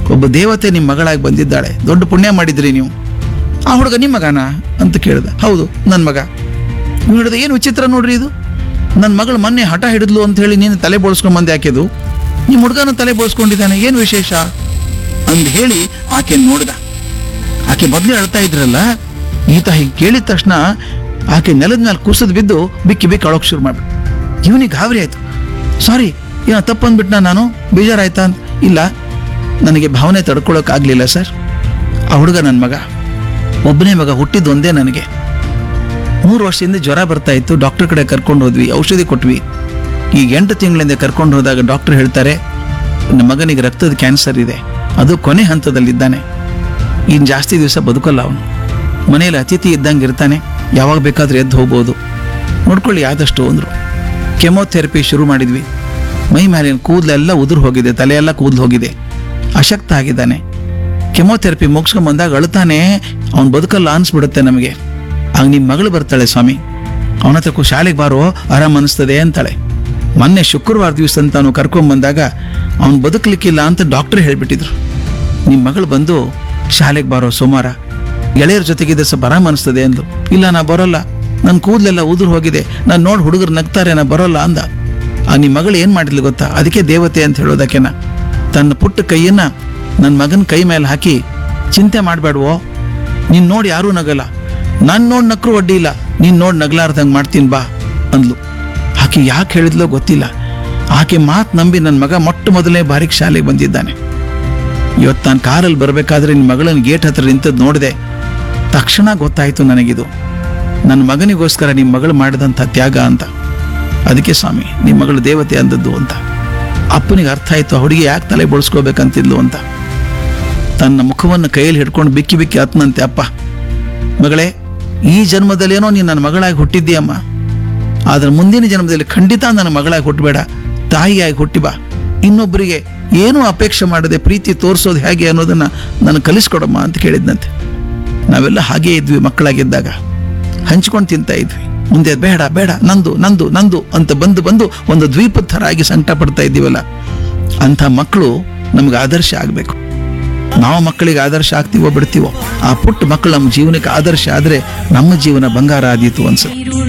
ಒಬ್ಬ ದೇವತೆ ನಿಮ್ಮ ಮಗಳಾಗಿ ಬಂದಿದ್ದಾಳೆ ದೊಡ್ಡ ಪುಣ್ಯ ಮಾಡಿದ್ರಿ ನೀವು ಆ ಹುಡುಗ ನಿಮ್ಮ ಮಗನಾ ಅಂತ ಕೇಳ್ದ ಹೌದು ನನ್ನ ಮಗ ಇವ್ನು ಹಿಡಿದ ಏನು ವಿಚಿತ್ರ ನೋಡ್ರಿ ಇದು ನನ್ನ ಮಗಳು ಮೊನ್ನೆ ಹಠ ಹಿಡಿದ್ಲು ಅಂತ ಹೇಳಿ ನೀನು ತಲೆ ಬೋಳ್ಸ್ಕೊಂಡ್ ಬಂದೆ ಯಾಕೆದು ನಿಮ್ಮ ಹುಡುಗನ ತಲೆ ಬೋಳ್ಸ್ಕೊಂಡಿದ್ದಾನೆ ಏನು ವಿಶೇಷ ಅಂದ್ ಹೇಳಿ ಆಕೆ ನೋಡ್ದ ಆಕೆ ಮೊದಲೇ ಅಳ್ತಾ ಇದ್ರಲ್ಲ ಈತ ಹೀಗೆ ಕೇಳಿದ ತಕ್ಷಣ ಆಕೆ ನೆಲದ ಮೇಲೆ ಕುಸಿದ್ ಬಿದ್ದು ಬಿಕ್ಕಿ ಬಿಕ್ಕಿ ಅಳೋಕ್ ಶುರು ಮಾಡ್ಬಿಟ್ಟು ಇವನಿಗೆ ಗಾಬರಿ ಆಯ್ತು ಸಾರಿ ಏನೋ ತಪ್ಪು ಅಂದ್ಬಿಟ್ನಾ ನಾನು ಬೇಜಾರಾಯ್ತಾ ಅಂತ ಇಲ್ಲ ನನಗೆ ಭಾವನೆ ತಡ್ಕೊಳಕ್ ಆಗ್ಲಿಲ್ಲ ಸರ್ ಆ ಹುಡುಗ ನನ್ನ ಮಗ ಒಬ್ಬನೇ ಮಗ ಹುಟ್ಟಿದ್ದು ಒಂದೇ ನನಗೆ ಮೂರು ವರ್ಷದಿಂದ ಜ್ವರ ಬರ್ತಾ ಇತ್ತು ಡಾಕ್ಟರ್ ಕಡೆ ಕರ್ಕೊಂಡು ಹೋದ್ವಿ ಔಷಧಿ ಕೊಟ್ವಿ ಈಗ ಎಂಟು ತಿಂಗಳಿಂದ ಕರ್ಕೊಂಡು ಹೋದಾಗ ಡಾಕ್ಟರ್ ಹೇಳ್ತಾರೆ ನನ್ನ ಮಗನಿಗೆ ರಕ್ತದ ಕ್ಯಾನ್ಸರ್ ಇದೆ ಅದು ಕೊನೆ ಹಂತದಲ್ಲಿದ್ದಾನೆ ಇನ್ನು ಜಾಸ್ತಿ ದಿವಸ ಬದುಕಲ್ಲ ಅವನು ಮನೆಯಲ್ಲಿ ಅತಿಥಿ ಇದ್ದಂಗೆ ಇರ್ತಾನೆ ಯಾವಾಗ ಬೇಕಾದ್ರೂ ಎದ್ದು ಹೋಗ್ಬೋದು ನೋಡ್ಕೊಳ್ಳಿ ಆದಷ್ಟು ಅಂದರು ಕೆಮೊಥೆರಪಿ ಶುರು ಮಾಡಿದ್ವಿ ಮೈ ಮೇಲಿನ ಕೂದಲೆಲ್ಲ ಉದುರು ಹೋಗಿದೆ ತಲೆಯೆಲ್ಲ ಕೂದಲು ಹೋಗಿದೆ ಅಶಕ್ತ ಆಗಿದ್ದಾನೆ ಕೆಮೊಥೆರಪಿ ಮುಗಿಸ್ಕೊಂಡ್ ಬಂದಾಗ ಅಳ್ತಾನೆ ಅವ್ನು ಬದುಕಲ್ಲ ಅನ್ಸ್ಬಿಡುತ್ತೆ ನಮಗೆ ಆಗ ನಿಮ್ಮ ಮಗಳು ಬರ್ತಾಳೆ ಸ್ವಾಮಿ ಅವನ ಹತ್ರಕ್ಕೂ ಶಾಲೆಗೆ ಬಾರೋ ಆರಾಮ್ ಅನಿಸ್ತದೆ ಅಂತಾಳೆ ಮೊನ್ನೆ ಶುಕ್ರವಾರ ದಿವಸ ಅಂತ ಅವನು ಕರ್ಕೊಂಡ್ ಬಂದಾಗ ಅವ್ನು ಬದುಕಲಿಕ್ಕಿಲ್ಲ ಅಂತ ಡಾಕ್ಟರ್ ಹೇಳ್ಬಿಟ್ಟಿದ್ರು ನಿಮ್ಮ ಮಗಳು ಬಂದು ಶಾಲೆಗೆ ಬಾರೋ ಸೋಮವಾರ ಗೆಳೆಯರ ಜೊತೆಗಿದ್ದ ಸ್ವಲ್ಪ ಆರಾಮ್ ಅನಿಸ್ತದೆ ಅಂದ್ಲು ಇಲ್ಲ ನಾ ಬರೋಲ್ಲ ನನ್ನ ಕೂದಲೆಲ್ಲ ಉದುರು ಹೋಗಿದೆ ನಾನು ನೋಡಿ ಹುಡುಗರು ನಗ್ತಾರೆ ನಾ ಬರೋಲ್ಲ ಅಂದ ಆ ನಿಮ್ಮ ಮಗಳು ಏನು ಮಾಡಿದ್ಲು ಗೊತ್ತಾ ಅದಕ್ಕೆ ದೇವತೆ ಅಂತ ಹೇಳೋದಕ್ಕೆನ ತನ್ನ ಪುಟ್ಟ ಕೈಯನ್ನ ನನ್ನ ಮಗನ ಕೈ ಮೇಲೆ ಹಾಕಿ ಚಿಂತೆ ಮಾಡಬೇಡವೋ ನೀನ್ ನೋಡಿ ಯಾರೂ ನಗಲ್ಲ ನಾನು ನೋಡಿ ನಕ್ರು ಅಡ್ಡಿ ಇಲ್ಲ ನೀನ್ ನೋಡಿ ನಗ್ಲಾರ್ದಂಗೆ ಮಾಡ್ತೀನಿ ಬಾ ಅಂದ್ಲು ಆಕೆ ಯಾಕೆ ಹೇಳಿದ್ಲೋ ಗೊತ್ತಿಲ್ಲ ಆಕೆ ಮಾತು ನಂಬಿ ನನ್ನ ಮಗ ಮೊಟ್ಟ ಮೊದಲನೇ ಬಾರಿಗೆ ಶಾಲೆಗೆ ಬಂದಿದ್ದಾನೆ ಇವತ್ತು ನಾನು ಕಾರಲ್ಲಿ ಬರಬೇಕಾದ್ರೆ ನಿನ್ನ ಮಗಳನ್ನ ಗೇಟ್ ಹತ್ರ ನಿಂತದ್ದು ನೋಡಿದೆ ತಕ್ಷಣ ಗೊತ್ತಾಯ್ತು ನನಗಿದು ನನ್ನ ಮಗನಿಗೋಸ್ಕರ ನಿಮ್ಮ ಮಗಳು ಮಾಡಿದಂಥ ತ್ಯಾಗ ಅಂತ ಅದಕ್ಕೆ ಸ್ವಾಮಿ ನಿಮ್ಮ ಮಗಳು ದೇವತೆ ಅಂದದ್ದು ಅಂತ ಅಪ್ಪನಿಗೆ ಅರ್ಥ ಆಯ್ತು ಆ ಹುಡುಗಿ ಯಾಕೆ ತಲೆ ಬಳಸ್ಕೋಬೇಕಂತಿದ್ಲು ಅಂತ ತನ್ನ ಮುಖವನ್ನು ಕೈಯಲ್ಲಿ ಹಿಡ್ಕೊಂಡು ಬಿಕ್ಕಿ ಬಿಕ್ಕಿ ಹತ್ನಂತೆ ಅಪ್ಪ ಮಗಳೇ ಈ ಜನ್ಮದಲ್ಲೇನೋ ನೀನು ನನ್ನ ಮಗಳಾಗಿ ಹುಟ್ಟಿದ್ದೀಯಮ್ಮ ಆದ್ರೆ ಮುಂದಿನ ಜನ್ಮದಲ್ಲಿ ಖಂಡಿತ ನನ್ನ ಮಗಳಾಗಿ ಹುಟ್ಟಬೇಡ ತಾಯಿಯಾಗಿ ಹುಟ್ಟಿ ಬಾ ಇನ್ನೊಬ್ಬರಿಗೆ ಏನೂ ಅಪೇಕ್ಷೆ ಮಾಡದೆ ಪ್ರೀತಿ ತೋರಿಸೋದು ಹೇಗೆ ಅನ್ನೋದನ್ನ ನಾನು ಕಲಿಸ್ಕೊಡಮ್ಮ ಅಂತ ಕೇಳಿದ್ನಂತೆ ನಾವೆಲ್ಲ ಹಾಗೇ ಇದ್ವಿ ಮಕ್ಕಳಾಗಿದ್ದಾಗ ಹಂಚ್ಕೊಂಡು ತಿಂತಾ ಇದ್ವಿ ಮುಂದೆ ಬೇಡ ಬೇಡ ನಂದು ನಂದು ನಂದು ಅಂತ ಬಂದು ಬಂದು ಒಂದು ದ್ವೀಪದ ಥರ ಆಗಿ ಸಂಕಟ ಪಡ್ತಾ ಇದ್ದೀವಲ್ಲ ಅಂಥ ಮಕ್ಕಳು ನಮ್ಗೆ ಆದರ್ಶ ಆಗಬೇಕು ನಾವು ಮಕ್ಕಳಿಗೆ ಆದರ್ಶ ಆಗ್ತೀವೋ ಬಿಡ್ತೀವೋ ಆ ಪುಟ್ಟ ಮಕ್ಕಳು ನಮ್ಮ ಜೀವನಕ್ಕೆ ಆದರ್ಶ ಆದರೆ ನಮ್ಮ ಜೀವನ ಬಂಗಾರ ಆದೀತು ಅನ್ಸುತ್ತೆ